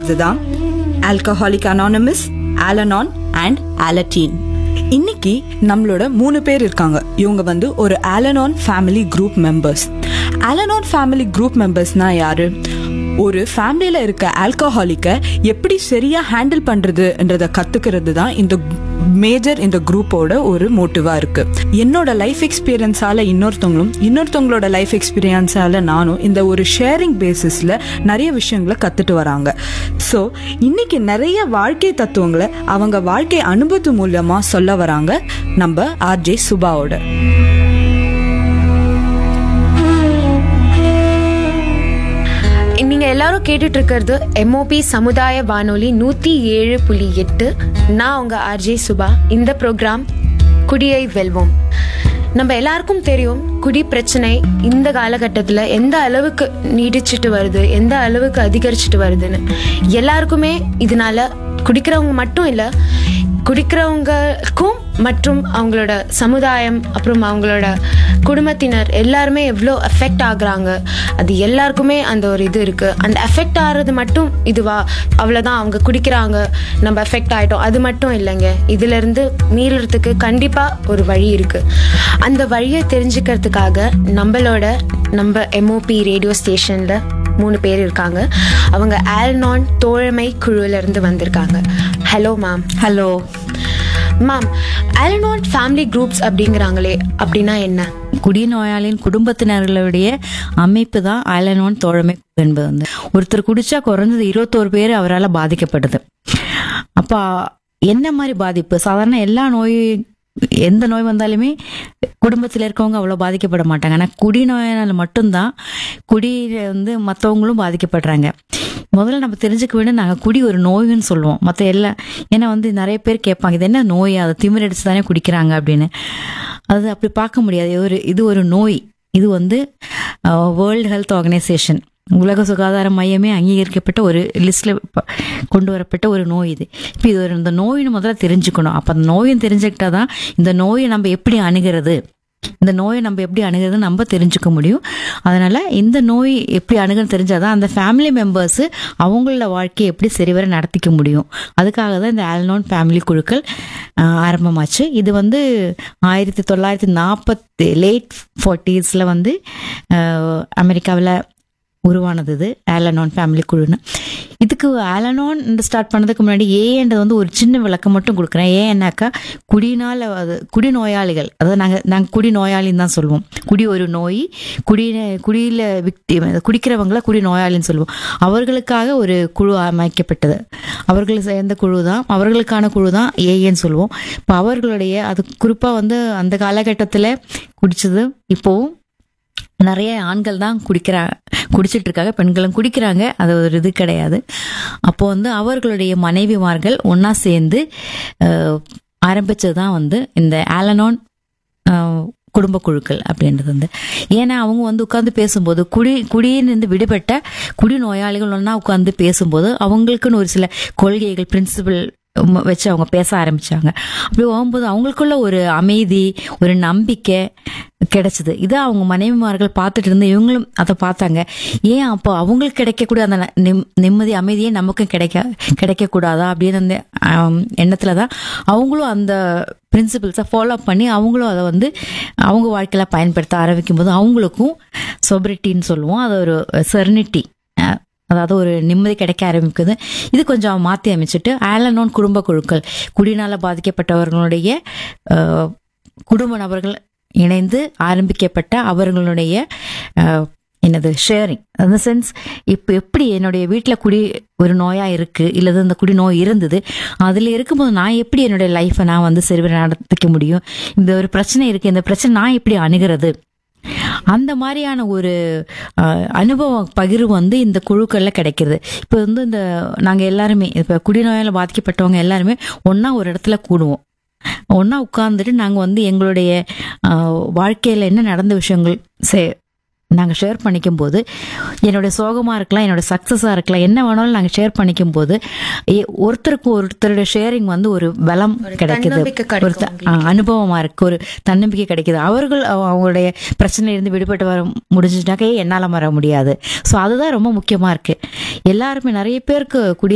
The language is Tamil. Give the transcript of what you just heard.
இருக்கிறது தான் alcoholic anonymous Alanon and Alateen இன்னைக்கு நம்மளோட மூணு பேர் இருக்காங்க இவங்க வந்து ஒரு Alanon family group members Alanon family group மெம்பர்ஸ்னா யாரு ஒரு ஃபேமிலியில இருக்க ஆல்கஹாலிக்கை எப்படி சரியா ஹேண்டில் பண்றதுன்றத கத்துக்கிறது தான் இந்த மேஜர் இந்த குரூப்போட ஒரு மோட்டிவா இருக்கு என்னோட லைஃப் எக்ஸ்பீரியன்ஸால இன்னொருத்தவங்களும் இன்னொருத்தவங்களோட லைஃப் எக்ஸ்பீரியன்ஸால நானும் இந்த ஒரு ஷேரிங் பேசிஸ்ல நிறைய விஷயங்களை கத்துட்டு வராங்க ஸோ இன்னைக்கு நிறைய வாழ்க்கை தத்துவங்களை அவங்க வாழ்க்கை அனுபவத்து மூலமா சொல்ல வராங்க நம்ம ஆர்ஜே சுபாவோட நீங்க எல்லாரும் கேட்டுட்டு இருக்கிறது எம்ஓபி சமுதாய வானொலி நூத்தி ஏழு புள்ளி எட்டு நான் உங்க ஆர்ஜே சுபா இந்த ப்ரோக்ராம் குடியை வெல்வோம் நம்ம எல்லாருக்கும் தெரியும் குடி பிரச்சனை இந்த காலகட்டத்தில் எந்த அளவுக்கு நீடிச்சிட்டு வருது எந்த அளவுக்கு அதிகரிச்சிட்டு வருதுன்னு எல்லாருக்குமே இதனால குடிக்கிறவங்க மட்டும் இல்லை குடிக்கிறவங்களுக்கும் மற்றும் அவங்களோட சமுதாயம் அப்புறம் அவங்களோட குடும்பத்தினர் எல்லாருமே எவ்வளோ எஃபெக்ட் ஆகுறாங்க அது எல்லாருக்குமே அந்த ஒரு இது இருக்குது அந்த எஃபெக்ட் ஆகிறது மட்டும் இதுவா அவ்வளோதான் அவங்க குடிக்கிறாங்க நம்ம எஃபெக்ட் ஆகிட்டோம் அது மட்டும் இல்லைங்க இதுலேருந்து மீளுறதுக்கு கண்டிப்பாக ஒரு வழி இருக்குது அந்த வழியை தெரிஞ்சுக்கிறதுக்காக நம்மளோட நம்ம எம்ஓபி ரேடியோ ஸ்டேஷனில் மூணு பேர் இருக்காங்க அவங்க ஆல்நான் தோழமை குழுல இருந்து வந்திருக்காங்க hello ma'am hello ma'am Alanon family groups அப்படிங்கிறாங்களே அப்படின்னா என்ன குடிநோயாளியின் குடும்பத்தினர்களுடைய அமைப்பு தான் ஆலனோன் தோழமை குழு என்பது வந்து ஒருத்தர் குடிச்சா குறைஞ்சது இருபத்தோரு பேர் அவரால் பாதிக்கப்படுது அப்போ என்ன மாதிரி பாதிப்பு சாதாரண எல்லா நோய் எந்த நோய் வந்தாலுமே குடும்பத்தில் இருக்கவங்க அவ்வளோ பாதிக்கப்பட மாட்டாங்க ஆனால் குடிநோயினால் மட்டும்தான் குடியில வந்து மற்றவங்களும் பாதிக்கப்படுறாங்க முதல்ல நம்ம தெரிஞ்சுக்க வேண்டிய நாங்கள் குடி ஒரு நோய்னு சொல்லுவோம் மற்ற எல்லா ஏன்னா வந்து நிறைய பேர் கேட்பாங்க இது என்ன நோய் அதை திமிரடிச்சு தானே குடிக்கிறாங்க அப்படின்னு அது அப்படி பார்க்க முடியாது இது ஒரு இது ஒரு நோய் இது வந்து வேர்ல்டு ஹெல்த் ஆர்கனைசேஷன் உலக சுகாதார மையமே அங்கீகரிக்கப்பட்ட ஒரு லிஸ்ட்ல கொண்டு வரப்பட்ட ஒரு நோய் இது இப்போ இது ஒரு இந்த நோயின்னு முதல்ல தெரிஞ்சுக்கணும் அப்போ அந்த நோயும் தெரிஞ்சுக்கிட்டா தான் இந்த நோயை நம்ம எப்படி அணுகிறது இந்த நோயை நம்ம எப்படி அணுகிறது நம்ம தெரிஞ்சுக்க முடியும் அதனால இந்த நோய் எப்படி அணுகுன்னு தெரிஞ்சாதான் அந்த ஃபேமிலி மெம்பர்ஸ் அவங்களோட வாழ்க்கையை எப்படி சரிவர நடத்திக்க முடியும் அதுக்காக தான் இந்த ஆல்னோன் ஃபேமிலி குழுக்கள் ஆஹ், ஆரம்பமாச்சு இது வந்து ஆயிரத்தி தொள்ளாயிரத்தி நாற்பத்தி லேட் ஃபார்ட்டிஸில் வந்து அமெரிக்காவில் உருவானது இது ஆலனான் ஃபேமிலி குழுன்னு இதுக்கு ஆலனான் ஸ்டார்ட் பண்ணதுக்கு முன்னாடி ஏன்றது வந்து ஒரு சின்ன விளக்கம் மட்டும் கொடுக்குறேன் ஏன்னாக்கா குடினால அது குடிநோயாளிகள் அதாவது நாங்கள் நாங்கள் குடிநோயாளின்னு தான் சொல்லுவோம் குடி ஒரு நோய் குடி குடியில் விக்டி குடிக்கிறவங்கள குடி நோயாளின்னு சொல்லுவோம் அவர்களுக்காக ஒரு குழு அமைக்கப்பட்டது அவர்கள் சேர்ந்த குழு தான் அவர்களுக்கான குழு தான் ஏஏன்னு சொல்லுவோம் இப்போ அவர்களுடைய அது குறிப்பாக வந்து அந்த காலகட்டத்தில் குடிச்சது இப்போவும் நிறைய ஆண்கள் தான் குடிக்கிறா குடிச்சிட்டு இருக்காங்க பெண்களும் குடிக்கிறாங்க அது ஒரு இது கிடையாது அப்போ வந்து அவர்களுடைய மனைவிமார்கள் ஒண்ணா சேர்ந்து ஆரம்பிச்சது தான் வந்து இந்த ஆலனான் அஹ், குடும்ப குழுக்கள் அப்படின்றது வந்து ஏன்னா அவங்க வந்து உட்காந்து பேசும்போது குடி குடியிலிருந்து விடுபட்ட குடி நோயாளிகள் ஒன்றா உட்காந்து பேசும்போது அவங்களுக்குன்னு ஒரு சில கொள்கைகள் பிரின்சிபல் வச்சு அவங்க பேச ஆரம்பிச்சாங்க அப்படி போகும்போது அவங்களுக்குள்ள ஒரு அமைதி ஒரு நம்பிக்கை கிடைச்சது இதை அவங்க மனைவிமார்கள் பார்த்துட்டு இருந்து இவங்களும் அதை பார்த்தாங்க ஏன் அப்போ அவங்களுக்கு கிடைக்கக்கூடிய அந்த நிம் நிம்மதி அமைதியே நமக்கும் கிடைக்க கிடைக்கக்கூடாதா அப்படின்னு அந்த ஆம், எண்ணத்துல தான் அவங்களும் அந்த பிரின்சிபிள்ஸை ஃபாலோ பண்ணி அவங்களும் அதை வந்து அவங்க வாழ்க்கையில பயன்படுத்த ஆரம்பிக்கும் போது அவங்களுக்கும் சொபரிட்டின்னு சொல்லுவோம் அது ஒரு செர்னிட்டி அதாவது ஒரு நிம்மதி கிடைக்க ஆரம்பிக்குது இது கொஞ்சம் மாற்றி அமைச்சிட்டு ஆலனோன் குடும்ப குழுக்கள் குடினால பாதிக்கப்பட்டவர்களுடைய அஹ், குடும்ப நபர்கள் இணைந்து ஆரம்பிக்கப்பட்ட அவர்களுடைய அஹ், என்னது ஷேரிங் அந்த சென்ஸ் இப்போ எப்படி என்னுடைய வீட்டில் குடி ஒரு நோயாக இருக்குது இல்லது இந்த குடி நோய் இருந்தது அதில் இருக்கும்போது நான் எப்படி என்னுடைய லைஃப்பை நான் வந்து சரி நடத்திக்க முடியும் இந்த ஒரு பிரச்சனை இருக்குது இந்த பிரச்சனை நான் எப்படி அணுகிறது அந்த மாதிரியான ஒரு அஹ், அனுபவ பகிர்வு வந்து இந்த குழுக்கள்ல கிடைக்கிறது இப்போ வந்து இந்த நாங்க எல்லாருமே இப்போ குடிநோயால் பாதிக்கப்பட்டவங்க எல்லாருமே ஒண்ணா ஒரு இடத்துல கூடுவோம் ஒண்ணா உட்கார்ந்துட்டு நாங்க வந்து எங்களுடைய அஹ், வாழ்க்கையில என்ன நடந்த விஷயங்கள் சே நாங்கள் ஷேர் பண்ணிக்கும் போது என்னோட சோகமாக இருக்கலாம் என்னோட சக்ஸஸாக இருக்கலாம் என்ன வேணாலும் நாங்கள் ஷேர் பண்ணிக்கும் போது எ- ஒருத்தருக்கு ஒருத்தருடைய ஷேரிங் வந்து ஒரு பலம் கிடைக்குது தன்னம்பிக்கை கிடைக்கும் ஒரு த- ஆ, அனுபவமா இருக்கு ஒரு தன்னம்பிக்கை கிடைக்குது அவர்கள் அவ- அவங்களுடைய பிரச்சனையிலிருந்து விடுபட்டு வர முடிஞ்சுட்டாக்கே என்னால் வர முடியாது ஸோ அதுதான் ரொம்ப முக்கியமா இருக்கு எல்லாருமே நிறைய பேருக்கு குடி